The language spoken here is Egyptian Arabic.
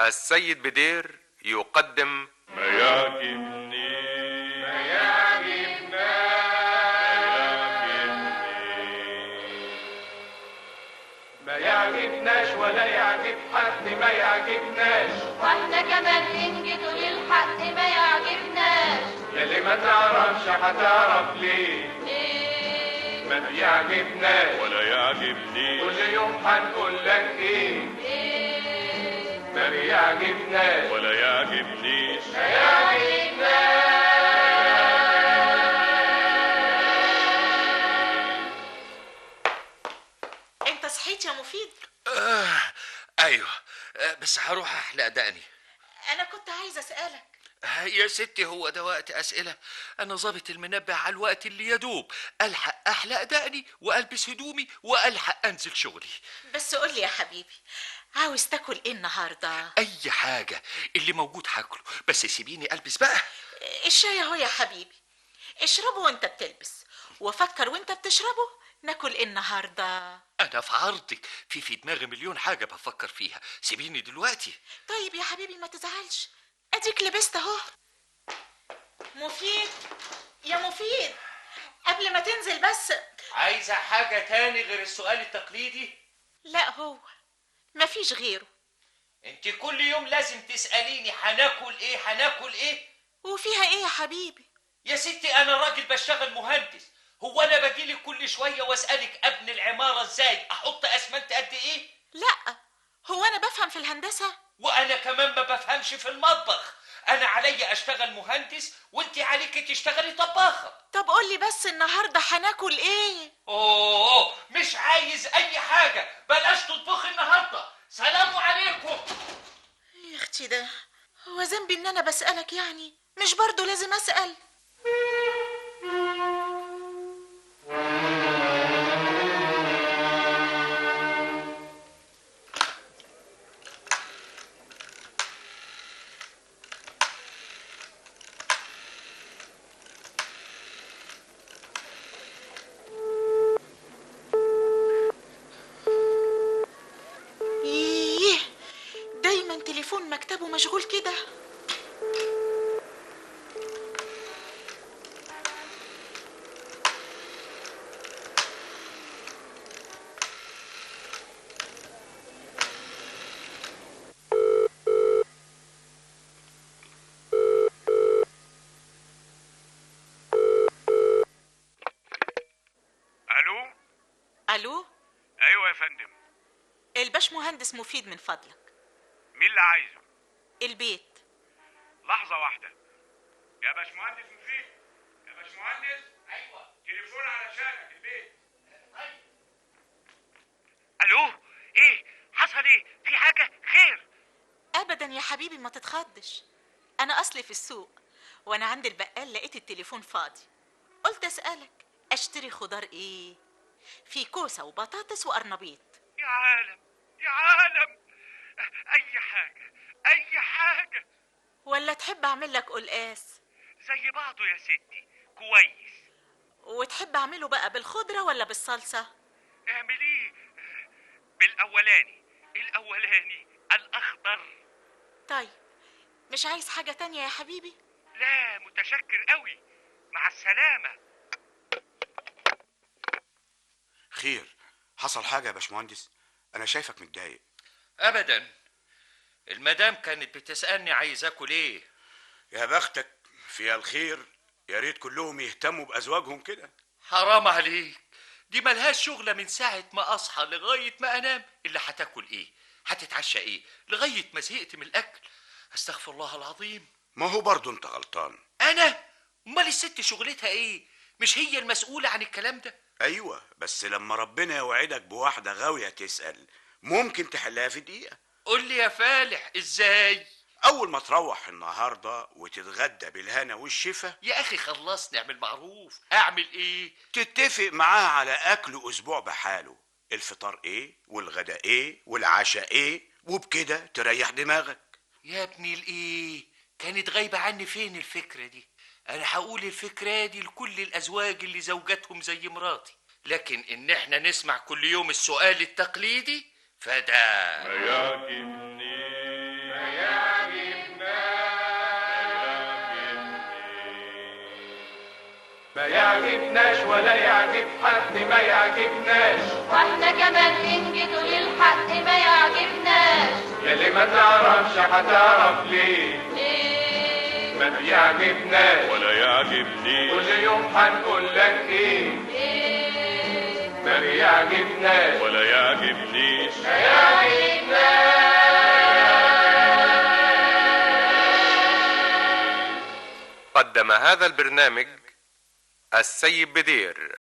السيد بدير يقدم ما يعجبني ما يعجبنا ما يعجبناش ولا يعجب حد ما يعجبناش واحنا كمان ننجد للحق ما يعجبناش يلي ما تعرفش هتعرف ليه ايه ما بيعجبناش ولا يعجبني كل يوم هنقول لك ايه ايه ما بيعجبناش ولا يعجبنيش انت صحيت يا مفيد آه ايوه آه بس هروح احلق دقني انا كنت عايزه اسالك آه، يا ستي هو ده وقت اسئله انا ظابط المنبه على الوقت اللي يدوب الحق احلق دقني والبس هدومي والحق انزل شغلي بس قول لي يا حبيبي عاوز تاكل ايه النهارده اي حاجه اللي موجود هاكله بس سيبيني البس بقى الشاي اهو يا حبيبي اشربه وانت بتلبس وفكر وانت بتشربه ناكل ايه النهارده انا في عرضك في في دماغي مليون حاجه بفكر فيها سيبيني دلوقتي طيب يا حبيبي ما تزعلش اديك لبست اهو مفيد يا مفيد قبل ما تنزل بس عايزه حاجه تاني غير السؤال التقليدي لا هو مفيش غيره انت كل يوم لازم تساليني هناكل ايه هناكل ايه وفيها ايه يا حبيبي يا ستي انا راجل بشتغل مهندس هو انا باجيلك كل شويه واسالك ابني العماره ازاي احط اسمنت قد ايه لا هو انا بفهم في الهندسه وانا كمان ما بفهمش في المطبخ انا عليا اشتغل مهندس وانت عليكي تشتغلي طباخه طب قول لي بس النهارده هناكل ايه اوه مش عايز اي حاجه بلاش تطبخي النهارده سلام عليكم يا اختي ده هو ذنبي ان انا بسالك يعني مش برضو لازم اسال ايه دايما تليفون مكتبه مشغول كده الو الو ايوه يا فندم الباش مهندس مفيد من فضلك مين اللي عايزه البيت لحظه واحده يا باشمهندس مفيد يا باشمهندس ايوه تليفون علشانك البيت الو ايه حصل ايه في حاجه خير ابدا يا حبيبي ما تتخضش انا اصلي في السوق وانا عند البقال لقيت التليفون فاضي قلت اسالك اشتري خضار ايه في كوسه وبطاطس وقرنبيط يا عالم يا عالم اي حاجه اي حاجه ولا تحب اعمل لك قلقاس زي بعضه يا ستي كويس وتحب اعمله بقى بالخضره ولا بالصلصه اعمليه بالاولاني الاولاني الاخضر طيب مش عايز حاجه تانية يا حبيبي لا متشكر قوي مع السلامه خير حصل حاجة يا باشمهندس أنا شايفك متضايق ابدا المدام كانت بتسالني عايز اكل ايه يا بختك فيها الخير يا ريت كلهم يهتموا بأزواجهم كده حرام عليك دي ملهاش شغلة من ساعة ما أصحى لغاية ما أنام اللي هتاكل إيه هتتعشى إيه لغاية ما زهقت من الأكل أستغفر الله العظيم ما هو برضه أنت غلطان أنا أمال الست شغلتها إيه مش هي المسؤولة عن الكلام ده أيوة بس لما ربنا يوعدك بواحدة غاوية تسأل ممكن تحلها في دقيقة قول لي يا فالح إزاي أول ما تروح النهاردة وتتغدى بالهنا والشفا يا أخي خلصني اعمل معروف أعمل إيه تتفق معاه على أكل أسبوع بحاله الفطار إيه والغدا إيه والعشاء إيه وبكده تريح دماغك يا ابني الإيه كانت غايبة عني فين الفكرة دي أنا هقول الفكرة دي لكل الأزواج اللي زوجاتهم زي مراتي لكن إن إحنا نسمع كل يوم السؤال التقليدي فده ما يعجبني ما يعجبناش ولا يعجب حد ما يعجبناش واحنا كمان ننجد للحق ما يعجبناش يلي ما تعرفش هتعرف ليه ليه ما بيعجبناش ولا يعجبني كل يوم هنقول لك ايه ليه ما بيعجبناش ولا يعجبنيش قدم هذا البرنامج السيد بدير